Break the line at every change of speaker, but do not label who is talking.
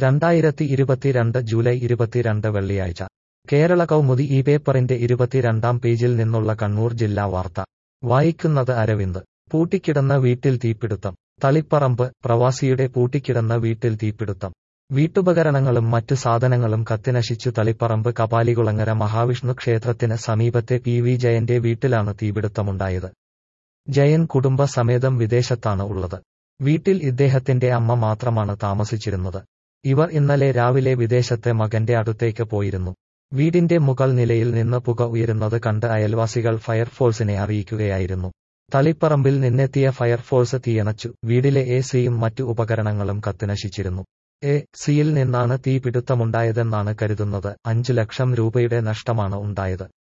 രണ്ടായിരത്തി ഇരുപത്തിരണ്ട് ജൂലൈ ഇരുപത്തിരണ്ട് വെള്ളിയാഴ്ച കേരള കൗമുദി ഈ പേപ്പറിന്റെ ഇരുപത്തിരണ്ടാം പേജിൽ നിന്നുള്ള കണ്ണൂർ ജില്ലാ വാർത്ത വായിക്കുന്നത് അരവിന്ദ് പൂട്ടിക്കിടന്ന വീട്ടിൽ തീപിടുത്തം തളിപ്പറമ്പ് പ്രവാസിയുടെ പൂട്ടിക്കിടന്ന വീട്ടിൽ തീപിടുത്തം വീട്ടുപകരണങ്ങളും മറ്റു സാധനങ്ങളും കത്തിനശിച്ചു തളിപ്പറമ്പ് കപാലികുളങ്ങര മഹാവിഷ്ണു ക്ഷേത്രത്തിന് സമീപത്തെ പി വി ജയന്റെ വീട്ടിലാണ് തീപിടുത്തമുണ്ടായത് ജയൻ കുടുംബ സമേതം വിദേശത്താണ് ഉള്ളത് വീട്ടിൽ ഇദ്ദേഹത്തിന്റെ അമ്മ മാത്രമാണ് താമസിച്ചിരുന്നത് ഇവർ ഇന്നലെ രാവിലെ വിദേശത്തെ മകന്റെ അടുത്തേക്ക് പോയിരുന്നു വീടിന്റെ മുകൾ നിലയിൽ നിന്ന് പുക ഉയരുന്നത് കണ്ട് അയൽവാസികൾ ഫയർഫോഴ്സിനെ അറിയിക്കുകയായിരുന്നു തളിപ്പറമ്പിൽ നിന്നെത്തിയ ഫയർഫോഴ്സ് തീയണച്ചു വീടിലെ എ സിയും മറ്റു ഉപകരണങ്ങളും കത്തിനശിച്ചിരുന്നു എ സിയിൽ നിന്നാണ് തീപിടുത്തമുണ്ടായതെന്നാണ് കരുതുന്നത് അഞ്ചു ലക്ഷം രൂപയുടെ നഷ്ടമാണ് ഉണ്ടായത്